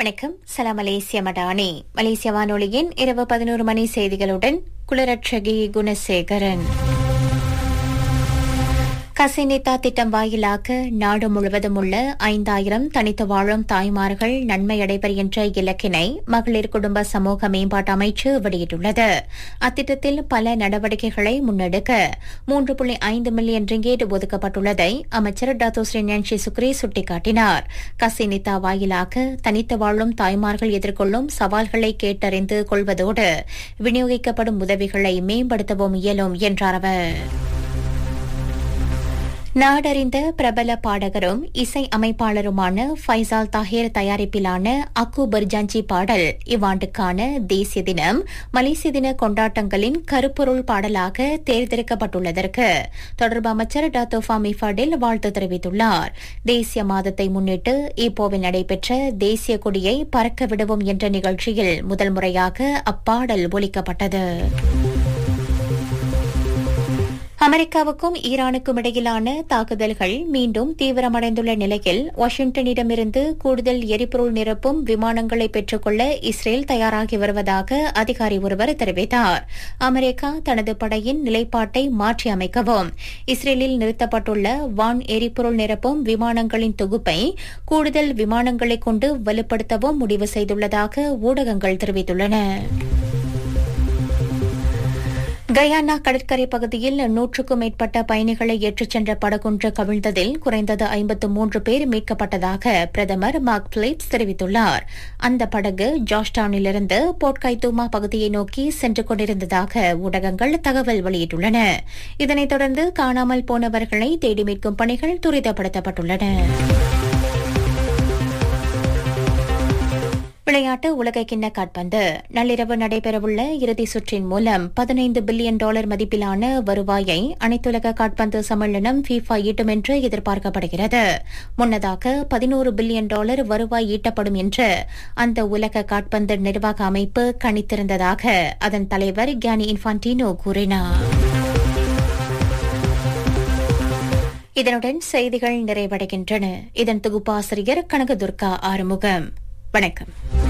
வணக்கம் சலாம் மலேசிய மடானி மலேசிய வானொலியின் இரவு பதினோரு மணி செய்திகளுடன் குலரட்சகி குணசேகரன் கசினிதா திட்டம் வாயிலாக நாடு முழுவதும் உள்ள ஐந்தாயிரம் தனித்து வாழும் தாய்மார்கள் நன்மையடைவர் என்ற இலக்கினை மகளிர் குடும்ப சமூக மேம்பாட்டு அமைச்சு வெளியிட்டுள்ளது அத்திட்டத்தில் பல நடவடிக்கைகளை முன்னெடுக்க மூன்று புள்ளி ஐந்து மில்லியன் ரிங்கேட் ஒதுக்கப்பட்டுள்ளதை அமைச்சர் டாத்தோ ஸ்ரீ நான்சி சுக்ரி சுட்டிக்காட்டினார் கசினிதா வாயிலாக தனித்து வாழும் தாய்மார்கள் எதிர்கொள்ளும் சவால்களை கேட்டறிந்து கொள்வதோடு விநியோகிக்கப்படும் உதவிகளை மேம்படுத்தவும் இயலும் என்றார் அவர் நாடறிந்த பிரபல பாடகரும் இசை அமைப்பாளருமான ஃபைசால் தாஹிர் தயாரிப்பிலான அக்கு பர்ஜாஞ்சி பாடல் இவ்வாண்டுக்கான தேசிய தினம் மலேசிய தின கொண்டாட்டங்களின் கருப்பொருள் பாடலாக தேர்ந்தெடுக்கப்பட்டுள்ளதற்கு தொடர்பு அமைச்சர் டாத்தோஃபா மிஃபாடில் வாழ்த்து தெரிவித்துள்ளார் தேசிய மாதத்தை முன்னிட்டு இப்போவில் நடைபெற்ற தேசிய கொடியை பறக்க விடுவோம் என்ற நிகழ்ச்சியில் முதல் முறையாக அப்பாடல் ஒலிக்கப்பட்டது அமெரிக்காவுக்கும் ஈரானுக்கும் இடையிலான தாக்குதல்கள் மீண்டும் தீவிரமடைந்துள்ள நிலையில் வாஷிங்டனிடமிருந்து கூடுதல் எரிபொருள் நிரப்பும் விமானங்களை பெற்றுக்கொள்ள இஸ்ரேல் தயாராகி வருவதாக அதிகாரி ஒருவர் தெரிவித்தார் அமெரிக்கா தனது படையின் நிலைப்பாட்டை மாற்றி அமைக்கவும் இஸ்ரேலில் நிறுத்தப்பட்டுள்ள வான் எரிபொருள் நிரப்பும் விமானங்களின் தொகுப்பை கூடுதல் விமானங்களை கொண்டு வலுப்படுத்தவும் முடிவு செய்துள்ளதாக ஊடகங்கள் தெரிவித்துள்ளன கயானா கடற்கரை பகுதியில் நூற்றுக்கும் மேற்பட்ட பயணிகளை ஏற்றிச் சென்ற படகொன்று கவிழ்ந்ததில் குறைந்தது ஐம்பத்து மூன்று பேர் மீட்கப்பட்டதாக பிரதமர் மார்க் பிலிப்ஸ் தெரிவித்துள்ளார் அந்த படகு ஜார்ஜ்டவுனிலிருந்து போர்ட்கைத்தூமா பகுதியை நோக்கி சென்று கொண்டிருந்ததாக ஊடகங்கள் தகவல் வெளியிட்டுள்ளன இதனைத் தொடர்ந்து காணாமல் போனவர்களை தேடி மீட்கும் பணிகள் துரிதப்படுத்தப்பட்டுள்ளன விளையாட்டு உலகக்கிண்ண காட்பந்து நள்ளிரவு நடைபெறவுள்ள இறுதி சுற்றின் மூலம் பதினைந்து பில்லியன் டாலர் மதிப்பிலான வருவாயை அனைத்துலக காட்பந்து சம்மேளனம் ஃபீஃபா ஈட்டும் என்று எதிர்பார்க்கப்படுகிறது முன்னதாக பதினோரு பில்லியன் டாலர் வருவாய் ஈட்டப்படும் என்று அந்த உலக காட்பந்து நிர்வாக அமைப்பு கணித்திருந்ததாக அதன் தலைவர் கியானி இன்ஃபான்டினோ கூறினார் இதனுடன் செய்திகள் நிறைவடைகின்றன இதன் தொகுப்பாசிரியர் கனகதுர்கா ஆறுமுகம் வணக்கம்